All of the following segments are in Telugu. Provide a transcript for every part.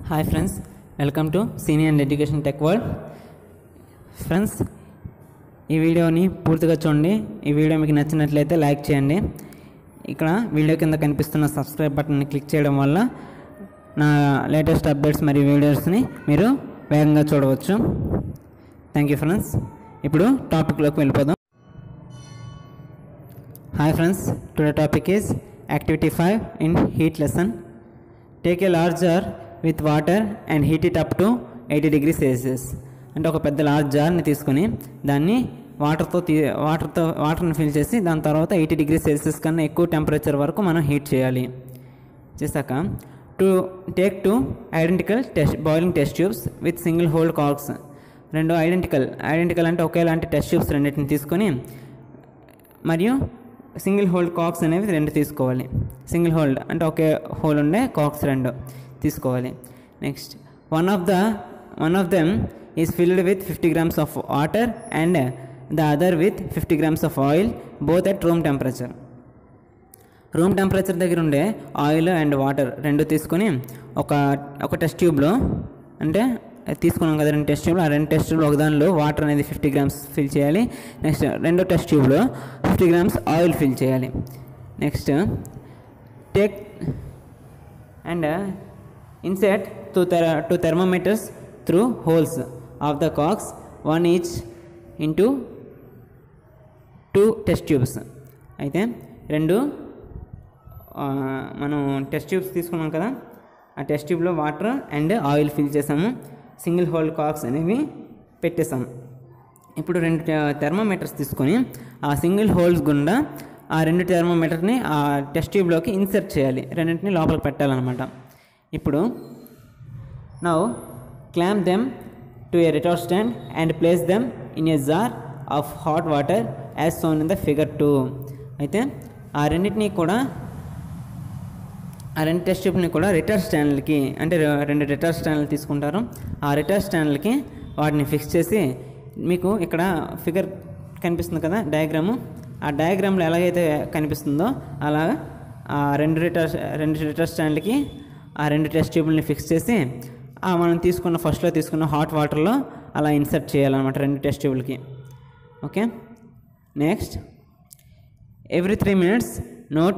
hi friends welcome to senior and education tech world friends ఈ వీడియోని పూర్తిగా చూడండి ఈ వీడియో మీకు నచ్చినట్లయితే లైక్ చేయండి ఇక్కడ వీడియో కింద కనిపిస్తున్న సబ్స్క్రైబ్ బటన్ని క్లిక్ చేయడం వల్ల నా లేటెస్ట్ అప్డేట్స్ మరియు వీడియోస్ని మీరు వేగంగా చూడవచ్చు థ్యాంక్ యూ ఫ్రెండ్స్ ఇప్పుడు టాపిక్లోకి వెళ్ళిపోదాం hi friends today topic is activity five in heat lesson take a large jar with water and heat it up to eighty degree Celsius అంటే ఒక పెద్ద లార్జ్ జార్ని తీసుకొని దాన్ని వాటర్తో తీ వాటర్తో వాటర్ని ఫిల్ చేసి దాని తర్వాత ఎయిటీ డిగ్రీ సెల్సియస్ కన్నా ఎక్కువ టెంపరేచర్ వరకు మనం హీట్ చేయాలి చేశాక to take two identical test boiling test tubes with single hold corks రెండు ఐడెంటికల్ ఐడెంటికల్ అంటే ఒకేలాంటి టెస్ట్ ట్యూబ్స్ రెండింటిని తీసుకొని మరియు సింగిల్ హోల్డ్ కాక్స్ అనేవి రెండు తీసుకోవాలి సింగిల్ హోల్డ్ అంటే ఒకే హోల్ ఉండే కాక్స్ రెండు తీసుకోవాలి next one of the one of them is filled with fifty grams of water and the other with fifty grams of oil both at room temperature room temperature దగ్గర ఉండే ఆయిల్ అండ్ వాటర్ రెండు తీసుకొని ఒక ఒక టెస్ట్ ట్యూబ్లో అంటే తీసుకున్నాం కదా రెండు టెస్ట్ ట్యూబ్లో ఆ రెండు టెస్ట్ ట్యూబ్లో ఒక దానిలో వాటర్ అనేది ఫిఫ్టీ గ్రామ్స్ ఫిల్ చేయాలి నెక్స్ట్ రెండో టెస్ట్ ట్యూబ్లో ఫిఫ్టీ గ్రామ్స్ ఆయిల్ ఫిల్ చేయాలి next take and insert two ther two thermometers through holes of the corks one each into two test tubes అయితే రెండు ఆ, మనం టెస్ట్ ట్యూబ్స్ తీసుకున్నాం కదా ఆ టెస్ట్ ట్యూబ్లో వాటర్ అండ్ ఆయిల్ ఫిల్ చేసాము సింగిల్ హోల్డ్ కాక్స్ అనేవి పెట్టేసాము ఇప్పుడు రెండు థెర్మోమీటర్స్ తీసుకొని ఆ సింగిల్ హోల్స్ గుండా ఆ రెండు థెర్మోమీటర్ని ఆ టెస్ట్ ట్యూబ్లోకి ఇన్సర్ట్ చేయాలి రెండింటిని లోపలికి పెట్టాలన్నమాట ఇప్పుడు now clamp them to a retort stand and place them in a jar of hot water as shown in the figure two అయితే ఆ రెండింటినీ కూడా ఆ రెండు టెస్ట్ ట్యూబ్ని కూడా రిటార్ స్టాండ్లకి అంటే రె- రెండు రిటార్ స్టాండ్లు తీసుకుంటారు ఆ రిటార్ స్టాండ్లకి వాటిని ఫిక్స్ చేసి మీకు ఇక్కడ ఫిగర్ కనిపిస్తుంది కదా డయాగ్రాము ఆ డయాగ్రామ్లో ఎలాగైతే కనిపిస్తుందో అలా ఆ రెండు రిటార్ రెండు రిటార్ స్టాండ్లకి ఆ రెండు టెస్ట్ ట్యూబ్లని ఫిక్స్ చేసి ఆ మనం తీసుకున్న ఫస్ట్లో తీసుకున్న హాట్ వాటర్లో అలా ఇన్సర్ట్ చేయాలన్నమాట రెండు టెస్ట్ ట్యూబ్లకి okay next every three minutes note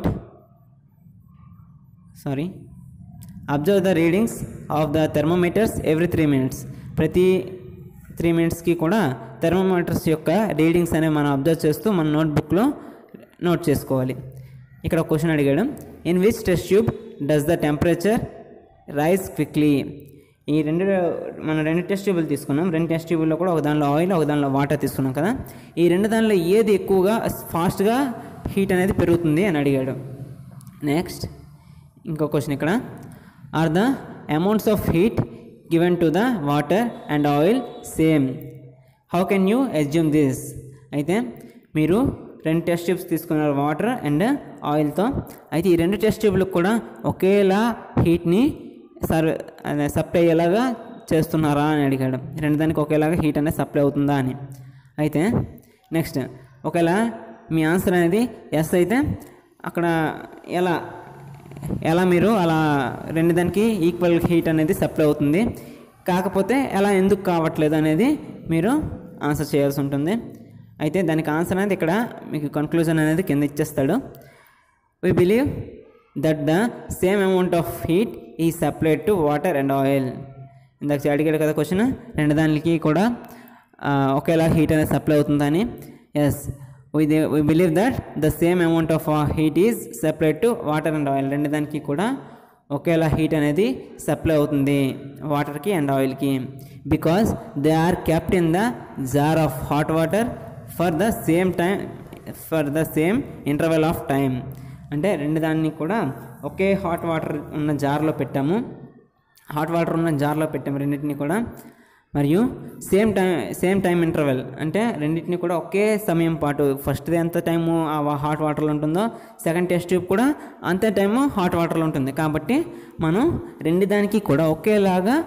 sorry observe the readings of the thermometers every three minutes ప్రతి త్రీ మినిట్స్కి కూడా థెర్మోమీటర్స్ యొక్క రీడింగ్స్ అనేవి మనం అబ్జర్వ్ చేస్తూ మన నోట్బుక్లో నోట్ చేసుకోవాలి ఇక్కడ ఒక క్వశ్చన్ అడిగాడు in which test tube does the temperature rise quickly ఈ రెండు మనం రెండు టెస్ట్ ట్యూబులు తీసుకున్నాం రెండు టెస్ట్ ట్యూబుల్లో కూడా ఒక దానిలో ఆయిల్ ఒక దానిలో వాటర్ తీసుకున్నాం కదా ఈ రెండు దానిలో ఏది ఎక్కువగా ఫాస్ట్గా హీట్ అనేది పెరుగుతుంది అని అడిగాడు నెక్స్ట్ ఇంకో క్వశ్చన్ ఇక్కడ are the amounts of heat given to the water and oil same how can you assume this అయితే మీరు రెండు టెస్ట్ ట్యూబ్స్ తీసుకున్నారు వాటర్ అండ్ ఆయిల్తో అయితే ఈ రెండు టెస్ట్ ట్యూబ్లకు కూడా ఒకేలా హీట్ని సర్వ్ అదే సప్లై అయ్యేలాగా చేస్తున్నారా అని అడిగాడు రెండు దానికి ఒకేలాగా హీట్ అనేది సప్లై అవుతుందా అని అయితే నెక్స్ట్ ఒకవేళ మీ ఆన్సర్ అనేది ఎస్ అయితే అక్కడ ఎలా ఎలా మీరు అలా రెండు దానికి ఈక్వల్ హీట్ అనేది సప్లై అవుతుంది కాకపోతే ఎలా ఎందుకు కావట్లేదు అనేది మీరు ఆన్సర్ చేయాల్సి ఉంటుంది అయితే దానికి ఆన్సర్ అనేది ఇక్కడ మీకు కన్క్లూజన్ అనేది కింద ఇచ్చేస్తాడు we believe that the same amount of heat is supplied to water and oil ఇందాక అడిగాడు కదా క్వశ్చన్ రెండు దానికి కూడా ఆ, ఒకేలా హీట్ అనేది సప్లై అవుతుందని yes we we believe that the same amount of heat is supplied to water and oil రెండు దానికి కూడా ఒకేలా హీట్ అనేది సప్లై అవుతుంది వాటర్కి అండ్ ఆయిల్కి because they are kept in the jar of hot water for the same time for the same interval of time అంటే రెండు దాన్ని కూడా ఒకే హాట్ వాటర్ ఉన్న జార్లో పెట్టాము హాట్ వాటర్ ఉన్న జార్లో పెట్టాము రెండింటిని కూడా మరియు same time same time interval అంటే రెండింటిని కూడా ఒకే సమయం పాటు ఫస్ట్ది ఎంత టైము ఆ హాట్ వాటర్లో ఉంటుందో సెకండ్ టెస్ట్ ట్యూబ్ కూడా అంతే టైము హాట్ వాటర్లో ఉంటుంది కాబట్టి మనం రెండు దానికి కూడా ఒకేలాగా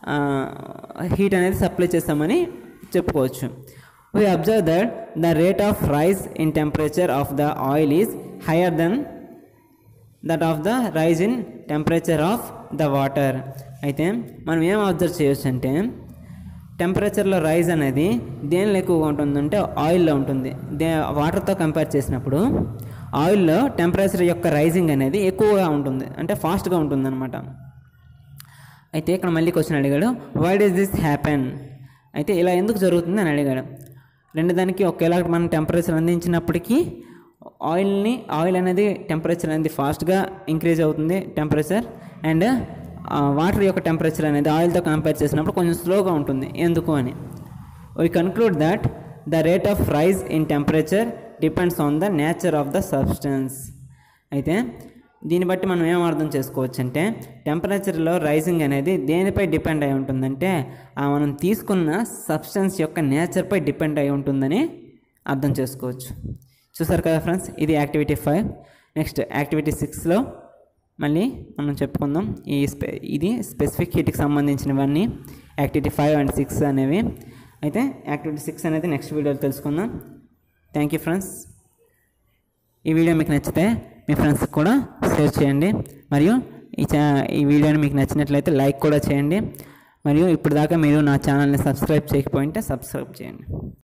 హీట్ అనేది సప్లై చేస్తామని చెప్పుకోవచ్చు we observe that the rate of rise in temperature of the oil is higher than that of the rise in temperature of the water అయితే మనం ఏం అబ్జర్వ్ చేయొచ్చు అంటే టెంపరేచర్లో రైజ్ అనేది దేనిలో ఎక్కువగా ఉంటుందంటే ఆయిల్లో ఉంటుంది దే వాటర్తో కంపేర్ చేసినప్పుడు ఆయిల్లో టెంపరేచర్ యొక్క రైజింగ్ అనేది ఎక్కువగా ఉంటుంది అంటే ఫాస్ట్గా ఉంటుందన్నమాట అయితే ఇక్కడ మళ్ళీ క్వశ్చన్ అడిగాడు వై డస్ దిస్ హ్యాపెన్ అయితే ఇలా ఎందుకు జరుగుతుంది అని అడిగాడు రెండు దానికి ఒకేలా మనం టెంపరేచర్ అందించినప్పటికీ ఆయిల్ని ఆయిల్ అనేది టెంపరేచర్ అనేది ఫాస్ట్గా ఇంక్రీజ్ అవుతుంది టెంపరేచర్ అండ్ వాటర్ యొక్క టెంపరేచర్ అనేది ఆయిల్తో కంపేర్ చేసినప్పుడు కొంచెం స్లోగా ఉంటుంది ఎందుకు అని we conclude that the rate of rise in temperature depends on the nature of the substance అయితే దీన్ని బట్టి మనం ఏం అర్థం చేసుకోవచ్చు అంటే టెంపరేచర్లో రైజింగ్ అనేది దేనిపై డిపెండ్ అయి ఉంటుందంటే ఆ మనం తీసుకున్న సబ్స్టెన్స్ యొక్క నేచర్పై డిపెండ్ అయి ఉంటుందని అర్థం చేసుకోవచ్చు చూసారు కదా ఫ్రెండ్స్ ఇది యాక్టివిటీ ఫైవ్ నెక్స్ట్ యాక్టివిటీ సిక్స్లో మళ్ళీ మనం చెప్పుకుందాం ఈ స్పె ఇది స్పెసిఫిక్ హీట్కి సంబంధించినవన్నీ యాక్టివిటీ ఫైవ్ అండ్ సిక్స్ అనేవి అయితే యాక్టివిటీ సిక్స్ అనేది నెక్స్ట్ వీడియోలో తెలుసుకుందాం థ్యాంక్ యూ ఫ్రెండ్స్ ఈ వీడియో మీకు నచ్చితే మీ ఫ్రెండ్స్కి కూడా షేర్ చేయండి మరియు ఈ చా ఈ వీడియోని మీకు నచ్చినట్లయితే లైక్ కూడా చేయండి మరియు ఇప్పుడు దాకా మీరు నా ఛానల్ని సబ్స్క్రైబ్ చేయకపోయింటే సబ్స్క్రైబ్ చేయండి